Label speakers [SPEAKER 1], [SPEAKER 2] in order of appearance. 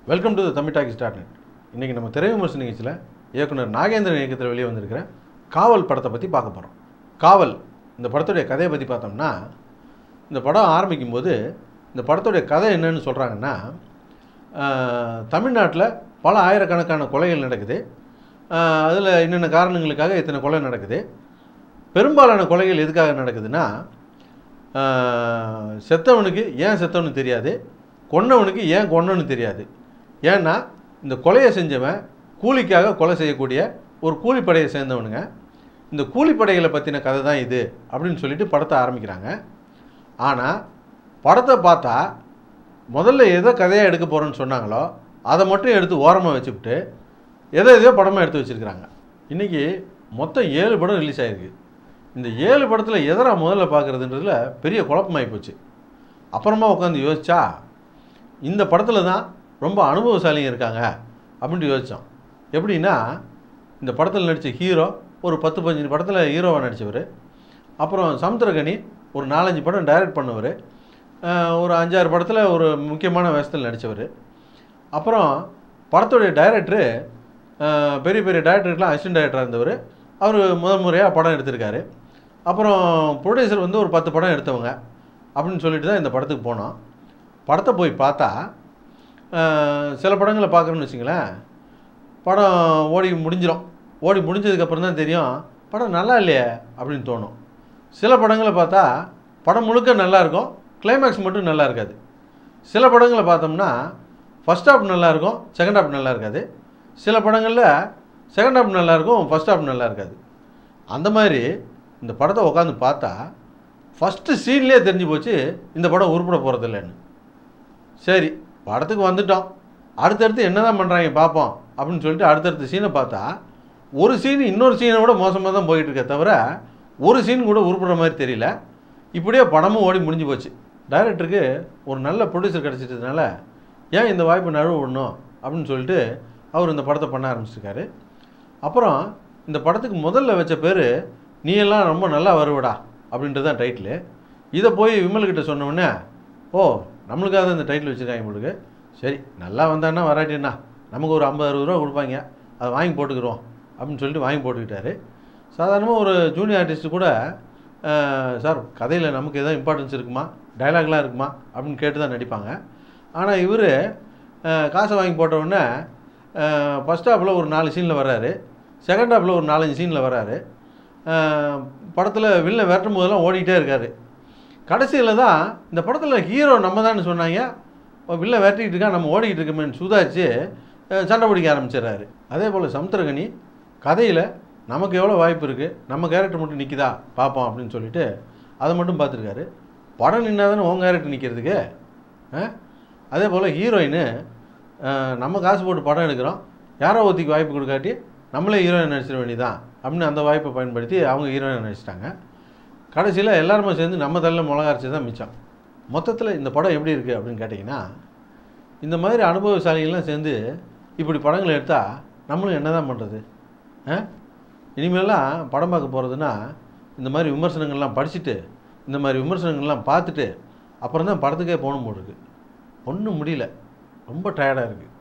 [SPEAKER 1] welcome to Tamil talkie start net இன்றைக்கி நம்ம திரை விமர்சன நிகழ்ச்சியில் இயக்குனர் நாகேந்திரன் இயக்கத்தில் வெளியே வந்திருக்கிற காவல் படத்தை பற்றி பார்க்க போகிறோம் காவல் இந்த படத்துடைய கதையை பற்றி பார்த்தோம்னா இந்த படம் ஆரம்பிக்கும் போது இந்த படத்துடைய கதை என்னன்னு சொல்கிறாங்கன்னா தமிழ்நாட்டில் பல ஆயிரக்கணக்கான கொலைகள் நடக்குது அதில் என்னென்ன காரணங்களுக்காக இத்தனை கொலை நடக்குது பெரும்பாலான கொலைகள் எதுக்காக நடக்குதுன்னா ஆஹ், செத்தவனுக்கு ஏன் செத்தவனு தெரியாது கொன்னவனுக்கு ஏன் கொன்னவனு தெரியாது ஏன்னா இந்த கொலையை செஞ்சவன் கூலிக்காக கொலை செய்யக்கூடிய ஒரு கூலிப்படையை சேர்ந்தவனுங்க இந்த கூலிப்படைகளை பற்றின கதை தான் இது அப்படின்னு சொல்லிட்டு படத்தை ஆரம்பிக்கிறாங்க ஆனால் படத்தை பார்த்தா முதல்ல எதை கதையாக எடுக்க போகிறோன்னு சொன்னாங்களோ அதை மட்டும் எடுத்து ஓரமாக வச்சுவிட்டு எதை எதையோ படமாக எடுத்து வச்சுருக்கிறாங்க இன்றைக்கி மொத்தம் ஏழு படம் ரிலீஸ் ஆகிருக்கு இந்த ஏழு படத்தில் எதரா முதல்ல பார்க்குறதுன்றதுல பெரிய குழப்பமாகி போச்சு அப்புறமா உட்காந்து யோசிச்சா இந்த படத்தில் தான் ரொம்ப அனுபவசாலிங்க இருக்காங்க அப்படின்ட்டு யோசித்தோம் எப்படின்னா இந்த படத்தில் நடித்த ஹீரோ ஒரு பத்து பதினஞ்சு படத்தில் ஹீரோவாக நடித்தவர் அப்புறம் சமுத்திரகனி ஒரு நாலஞ்சு படம் டைரக்ட் பண்ணவர் ஒரு அஞ்சாறு படத்தில் ஒரு முக்கியமான வேஷத்தில் நடித்தவர் அப்புறம் படத்துடைய டைரக்டரு பெரிய பெரிய டைரக்டருக்கெலாம் அசிஸ்டன்ட் டைரக்டராக இருந்தவர் அவர் முதல் முறையாக படம் எடுத்திருக்காரு அப்புறம் ப்ரொடியூசர் வந்து ஒரு பத்து படம் எடுத்தவங்க அப்படின்னு சொல்லிட்டு தான் இந்த படத்துக்கு போனோம் படத்தை போய் பார்த்தா அஹ், சில படங்களை பார்க்குறோன்னு வச்சுங்களேன் படம் ஓடி முடிஞ்சிடும் ஓடி முடிஞ்சதுக்கப்புறம் தான் தெரியும் படம் நல்லா இல்லையே அப்படின்னு தோணும் சில படங்களை பார்த்தா படம் முழுக்க நல்லா இருக்கும் கிளைமேக்ஸ் மட்டும் நல்லா இருக்காது சில படங்களை பார்த்தோம்னா ஃபஸ்ட் ஹாஃப் நல்லா இருக்கும் செகண்ட் ஹாஃப் நல்லா இருக்காது சில படங்களில் செகண்ட் ஹாஃப் நல்லா இருக்கும் ஃபஸ்ட் ஹாஃப் நல்லா இருக்காது அந்த மாதிரி இந்த படத்தை உட்காந்து பார்த்தா ஃபஸ்ட்டு சீன்லேயே தெரிஞ்சு போச்சு இந்த படம் உருப்பட போகிறதில்லன்னு சரி படத்துக்கு வந்துட்டோம் அடுத்தடுத்து என்ன தான் பண்ணுறாங்க பார்ப்போம் அப்படின்னு சொல்லிட்டு அடுத்தடுத்த சீனை பார்த்தா ஒரு சீன் இன்னொரு சீனை விட மோசமாக தான் போயிட்டு இருக்கே தவிர ஒரு சீன் கூட உருப்படுற மாதிரி தெரியல இப்படியே படமும் ஓடி முடிஞ்சு போச்சு டைரக்டருக்கு ஒரு நல்ல ப்ரொடியூசர் கிடச்சிட்டதுனால ஏன் இந்த வாய்ப்பை நழுவ விடணும் அப்படின்னு சொல்லிட்டு அவர் இந்த படத்தை பண்ண ஆரம்பிச்சிருக்காரு அப்புறம் இந்த படத்துக்கு முதல்ல வச்ச பேர் நீ எல்லாம் ரொம்ப நல்லா வருவடா அப்படின்றது தான் டைட்டிலு இதை போய் விமல்கிட்ட சொன்ன உடனே ஓ நம்மளுக்காக தான் இந்த டைட்டில் வச்சுருக்காங்க உங்களுக்கு சரி நல்லா வந்தான்னா வராட்டின்னா நமக்கு ஒரு ஐம்பது அறுபது ரூபா கொடுப்பாங்க அதை வாங்கி போட்டுக்கிறோம் அப்படின்னு சொல்லிட்டு வாங்கி போட்டுக்கிட்டாரு சாதாரணமாக ஒரு ஜூனியர் ஆர்டிஸ்ட்டு கூட அஹ், சார் கதையில் நமக்கு எதாவது இம்பார்ட்டன்ஸ் இருக்குமா டைலாக்லாம் இருக்குமா அப்படின்னு கேட்டு தான் நடிப்பாங்க ஆனால் இவர் காசை வாங்கி போட்ட உடனே ஃபஸ்ட் ஹாஃபில் ஒரு நாலு சீனில் வர்றாரு செகண்ட் ஹாஃபில் ஒரு நாலஞ்சு சீனில் வர்றாரு படத்தில் வில்ல விரட்டும் போதெல்லாம் ஓடிக்கிட்டே இருக்காரு கடைசியில் தான் இந்த படத்தில் ஹீரோ நம்ம தான் சொன்னாங்க வில்ல விரட்டிக்கிட்டு இருக்கா நம்ம ஓடிக்கிட்டு இருக்கோமேன்னு சுதாச்சு அஹ், சண்டை பிடிக்க ஆரம்பிச்சிடுறாரு அதே போல் சமுத்திரகனி கதையில் நமக்கு எவ்வளோ வாய்ப்பு இருக்குது நம்ம கேரக்டர் மட்டும் நிற்கிதா பார்ப்போம் அப்படின்னு சொல்லிட்டு அதை மட்டும் பார்த்துருக்காரு படம் நின்னா தானே உன் கேரக்டர் நிற்கிறதுக்கு அதே போல் ஹீரோயின் நம்ம காசு போட்டு படம் எடுக்கிறோம் யாரோ ஒருத்திக்கு வாய்ப்பு கொடுக்காட்டி நம்மளே ஹீரோயின் நடிச்சிட வேண்டியதான் அப்படின்னு அந்த வாய்ப்பை பயன்படுத்தி அவங்க ஹீரோயின் நடிச்சிட்டாங்க கடைசியில் எல்லாருமே சேர்ந்து நம்ம தலையில் மிளகா அரைச்சி தான் மிச்சம் மொத்தத்தில் இந்த படம் எப்படி இருக்குது அப்படின்னு கேட்டிங்கன்னா இந்த மாதிரி அனுபவசாலிகள்லாம் சேர்ந்து இப்படி படங்களை எடுத்தால் நம்மளும் என்ன தான் பண்ணுறது இனிமேலாம் படம் பார்க்க போகிறதுனா இந்த மாதிரி விமர்சனங்கள்லாம் படிச்சுட்டு இந்த மாதிரி விமர்சனங்கள்லாம் பார்த்துட்டு அப்புறம் தான் படத்துக்கே போகணும் போல் இருக்கு ஒன்றும் முடியல ரொம்ப டயர்டாக இருக்குது